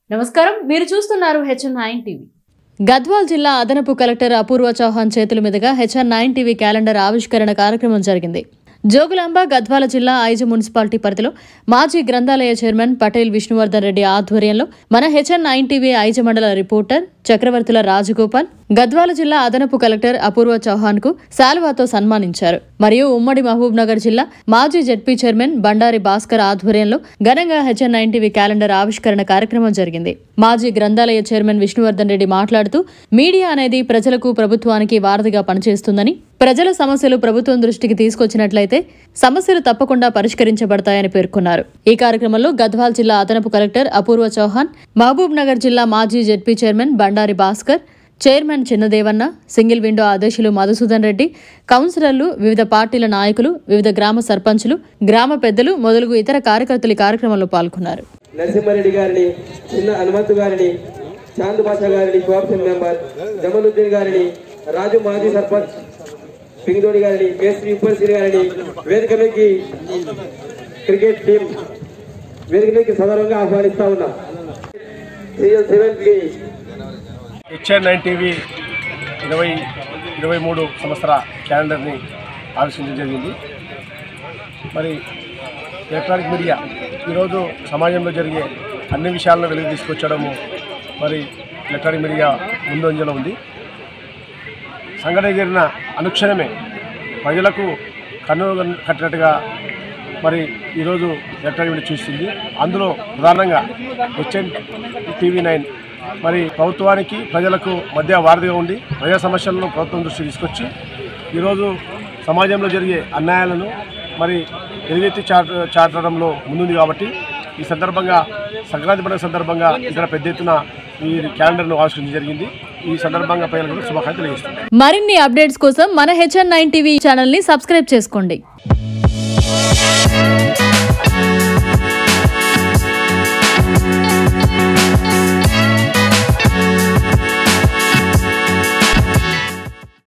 నమస్కారం మీరు చూస్తున్నారు హెచ్ఎన్ నైన్ టీవీ గద్వాల్ జిల్లా అదనపు కలెక్టర్ అపూర్వ చౌహాన్ చేతుల మీదుగా హెచ్ఆర్ నైన్ టీవీ క్యాలెండర్ ఆవిష్కరణ కార్యక్రమం జరిగింది జోగులాంబ గద్వాల జిల్లా ఐజు మున్సిపాలిటీ పరిధిలో మాజీ గ్రంథాలయ చైర్మన్ పటేల్ విష్ణువర్ధన్ రెడ్డి ఆధ్వర్యంలో మన హెచ్ఎన్ నైన్ టీవీ ఐజు మండల రిపోర్టర్ చక్రవర్తుల రాజగోపాల్ గద్వాల జిల్లా అదనపు కలెక్టర్ అపూర్వ చౌహాన్ కు శాలువాతో సన్మానించారు మరియు ఉమ్మడి మహబూబ్ నగర్ జిల్లా మాజీ జడ్పీ చైర్మన్ బండారి భాస్కర్ ఆధ్వర్యంలో ఘనంగా హెచ్ఎన్ నైన్ టీవీ క్యాలెండర్ ఆవిష్కరణ కార్యక్రమం జరిగింది మాజీ గ్రంథాలయ చైర్మన్ విష్ణువర్ధన్ రెడ్డి మాట్లాడుతూ మీడియా అనేది ప్రజలకు ప్రభుత్వానికి వారధిగా పనిచేస్తుందని ప్రజల సమస్యలు ప్రభుత్వం దృష్టికి తీసుకొచ్చినట్లయితే సమస్యలు తప్పకుండా పరిష్కరించబడతాయని పేర్కొన్నారు ఈ కార్యక్రమంలో గద్వాల్ జిల్లా అదనపు కలెక్టర్ అపూర్వ చౌహాన్ మహబూబ్ నగర్ జిల్లా మాజీ ZP chairman Bandari Bhaskar chairman Chinnadevanna single window అధ్యక్షులు మధుసూదన్ రెడ్డి కౌన్సిలర్లు వివిధ పార్టీల నాయకులు వివిధ గ్రామ సర్పంచులు గ్రామ పెద్దలు మొదలగు ఇతర కార్యకర్తలు ఈ కార్యక్రమంలో పాల్గొన్నారు నరసింహారెడ్డి గారిని చిన్న హనుమంతు గారిని చాంద్ బాషా గారిని కోఆప్షన్ మెంబర్ జమలుద్దీన్ గారిని రాజు మాజీ సర్పంచ్ పింగదోడి గారిని కేసరి ఉపర్శ్రీ గారిని వేదిక మీదకి క్రికెట్ టీం వేదిక మీదకి సదరంగా ఆహ్వానిస్తా ఉన్నాం సీఎం సెవెన్ కి హెచ్ఎన్ నైన్ టీవీ ఇరవై ఇరవై మూడు సంవత్సర క్యాలెండర్ని ఆవిష్కరించడం జరిగింది మరి ఎలక్ట్రానిక్ మీడియా ఈరోజు సమాజంలో జరిగే అన్ని విషయాలను వెలుగు తీసుకొచ్చడము మరి ఎలక్ట్రానిక్ మీడియా ముందంజలో ఉంది సంఘటన జరిగిన అనుక్షణమే ప్రజలకు కన్ను కట్టినట్టుగా మరి ఈరోజు ఎలక్ట్రానిక్ మీడియా చూస్తుంది అందులో ప్రధానంగా హెచ్ఎన్ టీవీ నైన్ మరి ప్రభుత్వానికి ప్రజలకు మధ్య వారధిగా ఉండి ప్రజా సమస్యలను ప్రభుత్వం దృష్టి తీసుకొచ్చి ఈరోజు సమాజంలో జరిగే అన్యాయాలను మరి ఎలుగెత్తి చాట చాటడంలో ముందుంది కాబట్టి ఈ సందర్భంగా సంక్రాంతి పండుగ సందర్భంగా ఇక్కడ పెద్ద ఎత్తున ఈ క్యాలెండర్ను ఆవిష్కరించడం జరిగింది ఈ సందర్భంగా ప్రజలకు శుభాకాంక్షలు తెలియజేస్తున్నాను మరిన్ని అప్డేట్స్ కోసం మన హెచ్ఎన్ నైన్ టీవీ ఛానల్ ని సబ్స్క్రైబ్ చేసుకోండి